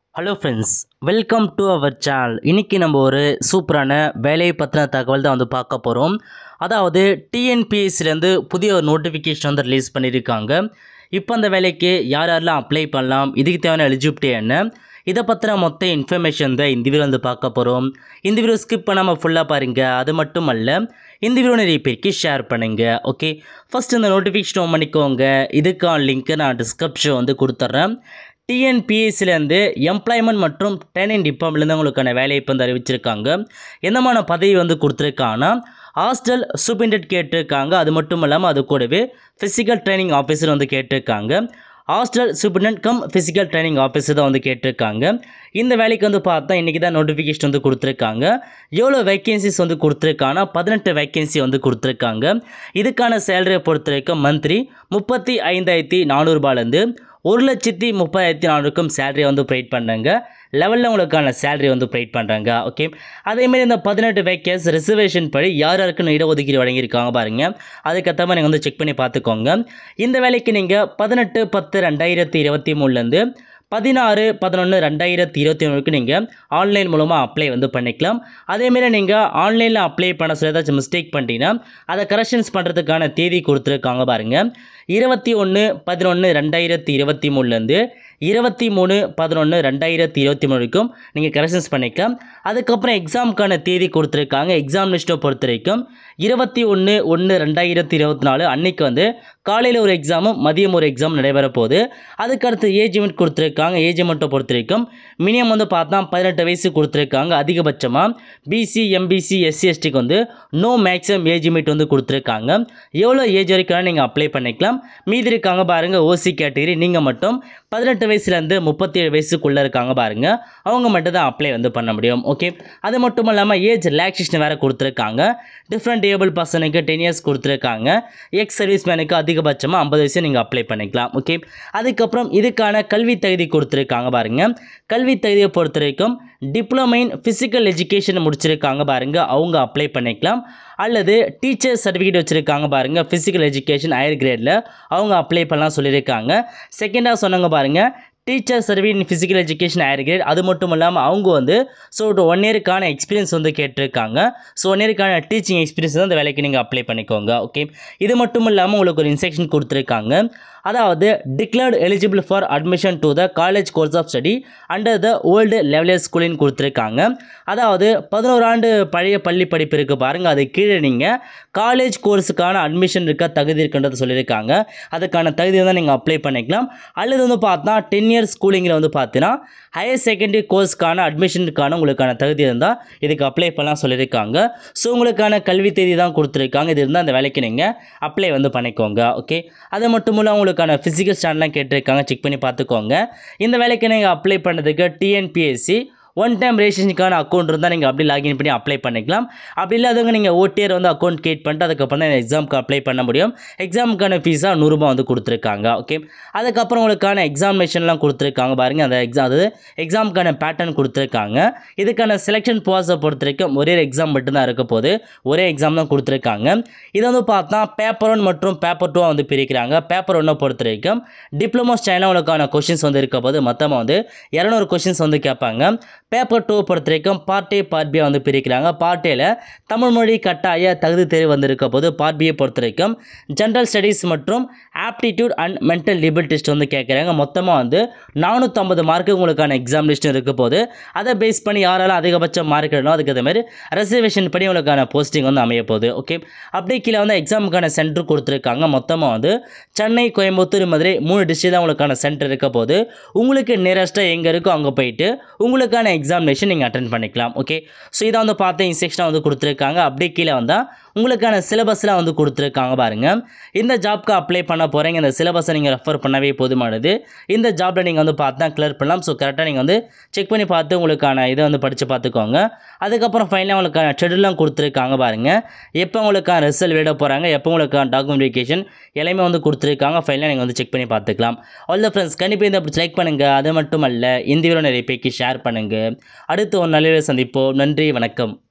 hello friends welcome to our channel இன்றைக்கி நம்ம ஒரு சூப்பரான வேலையை பற்றின தகவல் தான் வந்து பார்க்க போகிறோம் அதாவது டிஎன்பிஎஸ்சிலேருந்து புதிய ஒரு நோட்டிஃபிகேஷன் வந்து ரிலீஸ் பண்ணியிருக்காங்க இப்போ அந்த வேலைக்கு யார் யாரெல்லாம் அப்ளை பண்ணலாம் இதுக்கு தேவையான எலிஜிபிலிட்டி என்ன இதை பற்றின மொத்த இன்ஃபர்மேஷன் தான் இந்த வீடியோ வந்து பார்க்க போகிறோம் இந்த வீடியோ ஸ்கிப் பண்ணாமல் ஃபுல்லாக பாருங்கள் அது மட்டும் அல்ல இந்த வீடியோ நிறைய பேருக்கு ஷேர் பண்ணுங்கள் ஓகே ஃபஸ்ட் இந்த நோட்டிஃபிகேஷன் ஆன் பண்ணிக்கோங்க இதுக்கான லிங்க்கை நான் டிஸ்கிரிப்ஷன் வந்து கொடுத்துட்றேன் டிஎன்பிஎஸ்சிலேருந்து எம்ப்ளாய்மெண்ட் மற்றும் ட்ரைனிங் டிபார்ட்மெண்ட்லேருந்து உங்களுக்கான வேலையை இப்போ வந்து அறிவிச்சிருக்காங்க எந்தமான பதவி வந்து கொடுத்துருக்காங்கன்னா ஹாஸ்டல் சூப்பரிண்டென்ட் கேட்டிருக்காங்க அது மட்டும் இல்லாமல் அது கூடவே ஃபிசிக்கல் ட்ரைனிங் ஆஃபீஸர் வந்து கேட்டிருக்காங்க hostel superintendent cum physical training officer தான் வந்து கேட்டிருக்காங்க இந்த வேலைக்கு வந்து பார்த்தா இன்றைக்கி தான் நோட்டிஃபிகேஷன் வந்து கொடுத்துருக்காங்க எவ்வளோ வேக்கன்சிஸ் வந்து கொடுத்துருக்காங்கன்னா பதினெட்டு வேக்கன்சி வந்து கொடுத்துருக்காங்க இதுக்கான சேலரியை பொறுத்த வரைக்கும் மந்த்லி முப்பத்தி ஐந்தாயிரத்தி நானூறுபாலேருந்து ஒரு லட்சத்தி முப்பதாயிரத்தி நானூறுக்கும் சேலரி வந்து ப்ரொவைட் பண்ணுறாங்க லெவலில் உங்களுக்கான சேலரி வந்து ப்ரொவைட் பண்ணுறாங்க ஓகே அதேமாதிரி இந்த பதினெட்டு வேக்கன்ஸ் ரிசர்வேஷன் படி யார் யாருக்குன்னு இடஒதுக்கீடு வழங்கியிருக்காங்க பாருங்கள் அதுக்கேற்ற மாதிரி நீங்கள் வந்து செக் பண்ணி பார்த்துக்கோங்க இந்த வேலைக்கு நீங்கள் பதினெட்டு பத்து ரெண்டாயிரத்தி இருபத்தி மூணுலேருந்து பதினாறு பதினொன்று ரெண்டாயிரத்தி இருபத்தி ஒன்றுக்கு நீங்கள் ஆன்லைன் மூலமாக அப்ளை வந்து பண்ணிக்கலாம் அதேமாரி நீங்கள் ஆன்லைனில் அப்ளை பண்ண சொல்லி ஏதாச்சும் மிஸ்டேக் பண்ணிட்டீங்கன்னா அதை கரெக்ஷன்ஸ் பண்ணுறதுக்கான தேதி கொடுத்துருக்காங்க பாருங்கள் இருபத்தி ஒன்று பதினொன்று ரெண்டாயிரத்தி இருபத்தி மூணுலேருந்து இருபத்தி மூணு பதினொன்று ரெண்டாயிரத்தி இருபத்தி மூணு வரைக்கும் நீங்கள் கரெக்ஷன்ஸ் பண்ணிக்கலாம் அதுக்கப்புறம் எக்ஸாமுக்கான தேதி கொடுத்துருக்காங்க எக்ஸாம் லிஸ்ட்டை பொறுத்த வரைக்கும் இருபத்தி ஒன்று ஒன்று ரெண்டாயிரத்தி இருபத்தி நாலு அன்னைக்கு வந்து காலையில் ஒரு எக்ஸாமும் மதியம் ஒரு எக்ஸாம் நடைபெற போகுது அதுக்கடுத்து ஏஜ் லிமிட் கொடுத்துருக்காங்க ஏஜ் லிமிட்டை பொறுத்த வரைக்கும் மினிமம் வந்து பார்த்தா பதினெட்டு வயசு கொடுத்துருக்காங்க அதிகபட்சமாக பிசி எம்பிசி எஸ்சி எஸ்டிக்கு வந்து நோ மேக்ஸிமம் ஏஜ் லிமிட் வந்து கொடுத்துருக்காங்க எவ்வளோ ஏஜ் வரைக்கும் நீங்கள் அப்ளை பண்ணிக்கலாம் மீதி இருக்காங்க பாருங்கள் ஓசி கேட்டகரி நீங்கள் மட்டும் பதினெட்டு வயசுலேருந்து முப்பத்தி ஏழு வயசுக்குள்ளே இருக்காங்க பாருங்கள் அவங்க மட்டும் தான் அப்ளை வந்து பண்ண முடியும் ஓகே அது மட்டும் இல்லாமல் ஏஜ் ரிலாக்ஸேஷன் வேறு கொடுத்துருக்காங்க டிஃப்ரெண்ட் ஏபிள் பர்சனுக்கு டென் இயர்ஸ் கொடுத்துருக்காங்க எக்ஸ் சர்வீஸ் மேனுக்கு அதிகபட்சமாக ஐம்பது வயசு நீங்கள் அப்ளை பண்ணிக்கலாம் ஓகே அதுக்கப்புறம் இதுக்கான கல்வி தகுதி கொடுத்துருக்காங்க பாருங்கள் கல்வி தகுதியை பொறுத்த வரைக்கும் டிப்ளமோ இன் ஃபிசிக்கல் எஜுகேஷன் முடிச்சிருக்காங்க பாருங்கள் அவங்க அப்ளை பண்ணிக்கலாம் அல்லது டீச்சர் சர்டிஃபிகேட் வச்சுருக்காங்க பாருங்கள் ஃபிசிக்கல் எஜுகேஷன் ஹையர் கிரேடில் அவங்க அப்ளை பண்ணலாம் சொல்லியிருக்காங்க செகண்டாக சொன்னாங்க பாருங்கள் teacher service physical education higher grade அது மட்டும் இல்லாமல் அவங்க வந்து ஸோ ஒன் இயருக்கான எக்ஸ்பீரியன்ஸ் வந்து கேட்டிருக்காங்க ஸோ ஒன் இயருக்கான டீச்சிங் எக்ஸ்பீரியன்ஸ் தான் அந்த வேலைக்கு நீங்கள் அப்ளை பண்ணிக்கோங்க ஓகே இது மட்டும் இல்லாமல் உங்களுக்கு ஒரு இன்ஸ்ட்ரக்ஷன் கொடுத்துருக்காங்க அதாவது declared eligible for admission to the college course of study under the old leveller ஸ்கூலின்னு கொடுத்துருக்காங்க அதாவது பதினோரு ஆண்டு பழைய பள்ளி படிப்பு இருக்குது பாருங்கள் அது கீழே நீங்கள் காலேஜ் கோர்ஸுக்கான அட்மிஷன் இருக்க தகுதி இருக்குன்றது சொல்லியிருக்காங்க அதுக்கான தகுதியை தான் நீங்கள் அப்ளை பண்ணிக்கலாம் அல்லது வந்து பார்த்தா டென் இயர்ஸ் ஸ்கூலிங்கில் வந்து பார்த்தீங்கன்னா ஹையர் செகண்டரி கோர்ஸ்க்கான அட்மிஷனுக்கான உங்களுக்கான தகுதி இருந்தால் இதுக்கு அப்ளை பண்ணலாம் சொல்லியிருக்காங்க ஸோ உங்களுக்கான கல்வி தேதி தான் கொடுத்துருக்காங்க இது இருந்தால் அந்த வேலைக்கு நீங்கள் அப்ளை வந்து பண்ணிக்கோங்க ஓகே அது மட்டும் இல்லாமல் உங்களுக்கான ஃபிசிக்கல் ஸ்டாண்ட்லாம் கேட்டிருக்காங்க செக் பண்ணி பார்த்துக்கோங்க இந்த வேலைக்கு நீங்கள் அப்ளை பண்ணுறதுக்கு டிஎன்பிஎஸ்சி ஒன் டைம் ரெஜிஸ்ட்ரேஷனுக்கான அக்கௌண்ட் இருந்தால் நீங்கள் அப்படி லாகின் பண்ணி அப்ளை பண்ணிக்கலாம் அப்படி இல்லாதவங்க நீங்கள் ஓடிஆர் வந்து அக்கௌண்ட் கிரியேட் பண்ணிட்டு அதுக்கப்புறம் தான் எக்ஸாமுக்கு அப்ளை பண்ண முடியும் எக்ஸாமுக்கான ஃபீஸாக நூறுரூபா வந்து கொடுத்துருக்காங்க ஓகே அதுக்கப்புறம் உங்களுக்கான எக்ஸாமினேஷன்லாம் கொடுத்துருக்காங்க பாருங்கள் அந்த எக்ஸாம் அதாவது எக்ஸாமுக்கான பேட்டர்ன் கொடுத்துருக்காங்க இதுக்கான செலெக்ஷன் ப்ராசஸை பொறுத்த வரைக்கும் ஒரே எக்ஸாம் மட்டும்தான் இருக்க போது ஒரே எக்ஸாம் தான் கொடுத்துருக்காங்க இது வந்து பார்த்தா பேப்பர் ஒன் மற்றும் பேப்பர் டூவாக வந்து பிரிக்கிறாங்க பேப்பர் ஒன்னை பொறுத்த வரைக்கும் டிப்ளமோ ஸ்டைலாக உங்களுக்கான கொஷின்ஸ் வந்து இருக்க போது மொத்தமாக வந்து இரநூறு கொஷின்ஸ் வந்து கேட்பாங்க பேப்பர் டூ பொறுத்த வரைக்கும் பார்ட் ஏ பார்ட் பியை வந்து பிரிக்கிறாங்க பார்ட் ஏல தமிழ் மொழி கட்டாய தகுதி தேர்வு வந்து இருக்க போது பார்ட் பியை பொறுத்த வரைக்கும் ஜென்ரல் ஸ்டடீஸ் மற்றும் ஆப்டிடியூட் அண்ட் மென்டல் லிபிள் டெஸ்ட் வந்து கேட்குறாங்க மொத்தமாக வந்து நானூற்றம்பது மார்க்கு உங்களுக்கான எக்ஸாம் லிஸ்ட் இருக்க போது அதை பேஸ் பண்ணி யாராலும் அதிகபட்ச மார்க் எடுக்கணும் அதுக்கு ஏற்ற மாதிரி ரிசர்வேஷன் படி உங்களுக்கான போஸ்டிங் வந்து அமைய போகுது ஓகே அப்படியே கீழே வந்து எக்ஸாமுக்கான சென்டர் கொடுத்துருக்காங்க மொத்தமாக வந்து சென்னை கோயம்புத்தூர் மதுரை மூணு டிஸ்ட்ரிக் தான் உங்களுக்கான சென்டர் இருக்க போது உங்களுக்கு நியரஸ்ட்டாக எங்கே இருக்கோ அங்கே போயிட்டு உங்களுக்கான எக்ஸாமினேஷன் நீங்கள் அட்டன் பண்ணிக்கலாம் ஓகே ஸோ இதை வந்து பார்த்து இன்ஸ்ட்ரக்ஷனாக வந்து கொடுத்துருக்காங்க அப்படியே கீழே வந்தால் உங்களுக்கான சிலபஸ்லாம் வந்து கொடுத்துருக்காங்க பாருங்கள் இந்த ஜாப்க்கு அப்ளை பண்ண போகிறீங்க இந்த சிலபஸை நீங்கள் ரெஃபர் பண்ணவே போதுமானது இந்த ஜாப்பில் நீங்கள் வந்து பார்த்து தான் கிளியர் பண்ணலாம் ஸோ கரெக்டாக நீங்கள் வந்து செக் பண்ணி பார்த்து உங்களுக்கான இதை வந்து படித்து பார்த்துக்கோங்க அதுக்கப்புறம் ஃபைனலாக உங்களுக்கான ஷெடியூலாம் கொடுத்துருக்காங்க பாருங்கள் எப்போ உங்களுக்கான ரிசல்ட் விட போகிறாங்க எப்போ உங்களுக்கான டாக்குமெண்டிகேஷன் எல்லாமே வந்து கொடுத்துருக்காங்க ஃபைனலாக நீங்கள் வந்து செக் பண்ணி பார்த்துக்கலாம் ஆல் த ஃப்ரெண்ட்ஸ் கண்டிப்பாக இந்த அப்படி லைக் பண்ணுங்கள் அது மட்டும் அல்ல இந்த வீடியோ நிறைய பேருக்கு ஷேர் பண்ணுங்கள் அடுத்து ஒரு நல்ல சந்திப்போம் நன்றி வணக்கம்